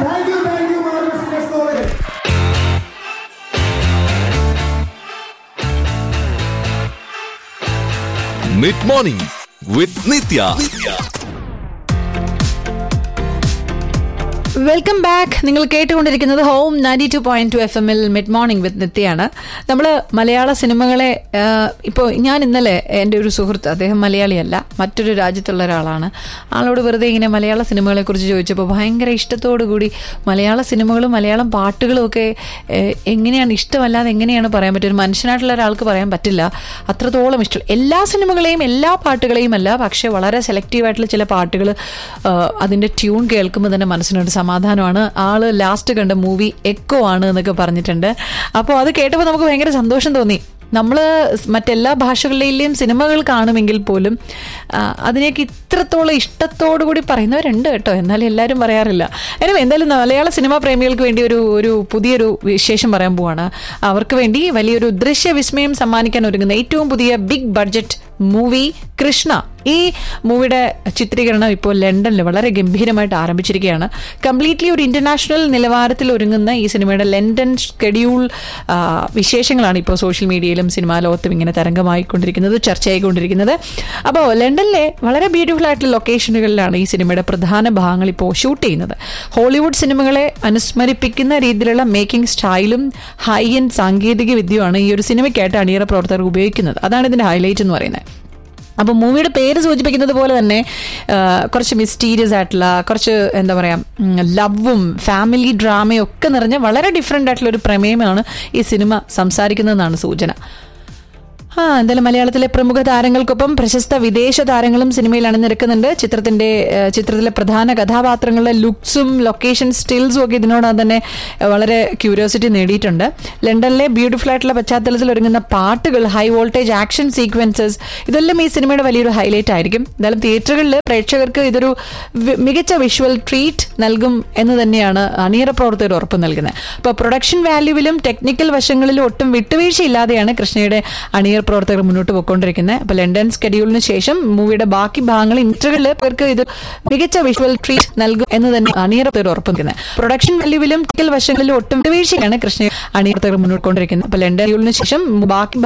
thank you thank you marvels next college mid morning with Nithya welcome back നിങ്ങൾ കേട്ടുകൊണ്ടിരിക്കുന്നത് home ninety two point two F എമ്മിൽ mid morning with നിത്യയാണ് നമ്മൾ മലയാള സിനിമകളെ ഇപ്പോൾ ഞാൻ ഇന്നലെ എൻ്റെ ഒരു സുഹൃത്ത് അദ്ദേഹം മലയാളിയല്ല മറ്റൊരു രാജ്യത്തുള്ള ഒരാളാണ് ആളോട് വെറുതെ ഇങ്ങനെ മലയാള സിനിമകളെ കുറിച്ച് ചോദിച്ചപ്പോൾ ഭയങ്കര ഇഷ്ടത്തോടു കൂടി മലയാള സിനിമകളും മലയാളം പാട്ടുകളും ഒക്കെ ഏഹ്, എങ്ങനെയാണ് ഇഷ്ടമല്ലാതെ എങ്ങനെയാണ് പറയാൻ പറ്റുക ഒരു മനുഷ്യനായിട്ടുള്ള ഒരാൾക്ക് പറയാൻ പറ്റില്ല അത്രത്തോളം ഇഷ്ടം എല്ലാ സിനിമകളെയും എല്ലാ പാട്ടുകളെയും അല്ല പക്ഷേ വളരെ സെലക്റ്റീവ് ആയിട്ടുള്ള ചില പാട്ടുകൾ അതിൻ്റെ ട്യൂൺ കേൾക്കുമ്പോൾ തന്നെ മനസ്സിനൊരു സമാധാനമാണ് ആള് ലാസ്റ്റ് കണ്ട മൂവി എക്കോ ആണ് എന്നൊക്കെ പറഞ്ഞിട്ടുണ്ട് അപ്പോൾ അത് കേട്ടപ്പോൾ നമുക്ക് ഭയങ്കര സന്തോഷം തോന്നി നമ്മൾ മറ്റെല്ലാ ഭാഷകളിലെയും സിനിമകൾ കാണുമെങ്കിൽ പോലും ആ, അതിനെയൊക്കെ ഇത്രത്തോളം ഇഷ്ടത്തോടു കൂടി പറയുന്നവരുണ്ട് കേട്ടോ എന്നാലും എല്ലാവരും പറയാറില്ല എനിവേ എന്തായാലും മലയാള സിനിമാ പ്രേമികൾക്ക് വേണ്ടി ഒരു ഒരു പുതിയൊരു വിശേഷം പറയാൻ പോവാണ് അവർക്ക് വേണ്ടി വലിയൊരു ദൃശ്യ വിസ്മയം സമ്മാനിക്കാൻ ഒരുങ്ങുന്ന ഏറ്റവും പുതിയ ബിഗ് ബഡ്ജറ്റ് മൂവി കൃഷ്ണ ഈ മൂവിയുടെ ചിത്രീകരണം ഇപ്പോൾ ലണ്ടനിൽ വളരെ ഗംഭീരമായിട്ട് ആരംഭിച്ചിരിക്കുകയാണ് കംപ്ലീറ്റ്ലി ഒരു ഇന്റർനാഷണൽ നിലവാരത്തിൽ ഒരുങ്ങുന്ന ഈ സിനിമയുടെ ലണ്ടൻ ഷെഡ്യൂൾ ആ, വിശേഷങ്ങളാണ് ഇപ്പോൾ സോഷ്യൽ മീഡിയയിലും സിനിമാ ലോകത്തും ഇങ്ങനെ തരംഗമായിക്കൊണ്ടിരിക്കുന്നത് ചർച്ചയായിക്കൊണ്ടിരിക്കുന്നത് അപ്പോൾ ലണ്ടനിലെ വളരെ ബ്യൂട്ടിഫുൾ ആയിട്ടുള്ള ലൊക്കേഷനുകളിലാണ് ഈ സിനിമയുടെ പ്രധാന ഭാഗങ്ങൾ ഇപ്പോൾ ഷൂട്ട് ചെയ്യുന്നത് ഹോളിവുഡ് സിനിമകളെ അനുസ്മരിപ്പിക്കുന്ന രീതിയിലുള്ള മേക്കിംഗ് സ്റ്റൈലും ഹൈ എൻഡ് സാങ്കേതിക വിദ്യയുമാണ് ഈ ഒരു സിനിമയ്ക്കായിട്ട് അണിയറ പ്രവർത്തകർ ഉപയോഗിക്കുന്നത് അതാണ് ഇതിന്റെ ഹൈലൈറ്റ് എന്ന് പറയുന്നത് അപ്പോൾ മൂവിയുടെ പേര് സൂചിപ്പിക്കുന്നത് പോലെ തന്നെ ആ, കുറച്ച് മിസ്റ്റീരിയസ് ആയിട്ടുള്ള കുറച്ച് എന്താ പറയുക ലവും ഫാമിലി ഡ്രാമയും ഒക്കെ നിറഞ്ഞ വളരെ ഡിഫറെൻ്റ് ആയിട്ടുള്ള ഒരു പ്രമേയമാണ് ഈ സിനിമ സംസാരിക്കുന്നതെന്നാണ് സൂചന ആ എന്തായാലും മലയാളത്തിലെ പ്രമുഖ താരങ്ങൾക്കൊപ്പം പ്രശസ്ത വിദേശ താരങ്ങളും സിനിമയിൽ അണിനിരക്കുന്നുണ്ട് ചിത്രത്തിന്റെ ഏഹ്, ചിത്രത്തിലെ പ്രധാന കഥാപാത്രങ്ങളുടെ ലുക്സും ലൊക്കേഷൻ സ്റ്റിൽസും ഒക്കെ ഇതിനോടകം തന്നെ ഏഹ്, വളരെ ക്യൂരിയോസിറ്റി നേടിയിട്ടുണ്ട് ലണ്ടനിലെ ബ്യൂട്ടിഫുൾ ആയിട്ടുള്ള പശ്ചാത്തലത്തിൽ ഒരുങ്ങുന്ന പാട്ടുകൾ ഹൈ വോൾട്ടേജ് ആക്ഷൻ സീക്വൻസസ് ഇതെല്ലാം ഈ സിനിമയുടെ വലിയൊരു ഹൈലൈറ്റ് ആയിരിക്കും എന്തായാലും തിയേറ്ററുകളിൽ പ്രേക്ഷകർക്ക് ഇതൊരു വി- മികച്ച വിഷ്വൽ ട്രീറ്റ് നൽകും എന്ന് തന്നെയാണ് അണിയറ പ്രവർത്തകർ ഉറപ്പ് നൽകുന്നത് അപ്പോൾ പ്രൊഡക്ഷൻ വാല്യൂവിലും ടെക്നിക്കൽ വശങ്ങളിലും ഒട്ടും വിട്ടുവീഴ്ചയില്ലാതെയാണ് കൃഷ്ണയുടെ അണിയർ പ്രവർത്തകർ മുന്നോട്ട് പോയിക്കൊണ്ടിരിക്കുന്നത് അപ്പോൾ ലണ്ടൻ സ്കെഡ്യൂളിന് ശേഷം മൂവിയുടെ ബാക്കി ഭാഗങ്ങൾ ഇന്റർകളിൽ പേർക്ക് ഇത് മികച്ച വിഷ്വൽ ട്രീറ്റ് നൽകും എന്ന് തന്നെ അണിയർ പ്രവർത്തകർ ഉറപ്പ് നൽകുന്നത് പ്രൊഡക്ഷൻ വാല്യൂവിലും ടെക്നിക്കൽ വശങ്ങളിലും ഒട്ടും വിട്ടുവീഴ്ചയാണ് കൃഷ്ണ അണിയർ പ്രവർത്തകർ മുന്നോട്ട് കൊണ്ടിരിക്കുന്നത് അപ്പോൾ ലണ്ടൻ സ്കെഡ്യൂളിന് ശേഷം ബാക്കി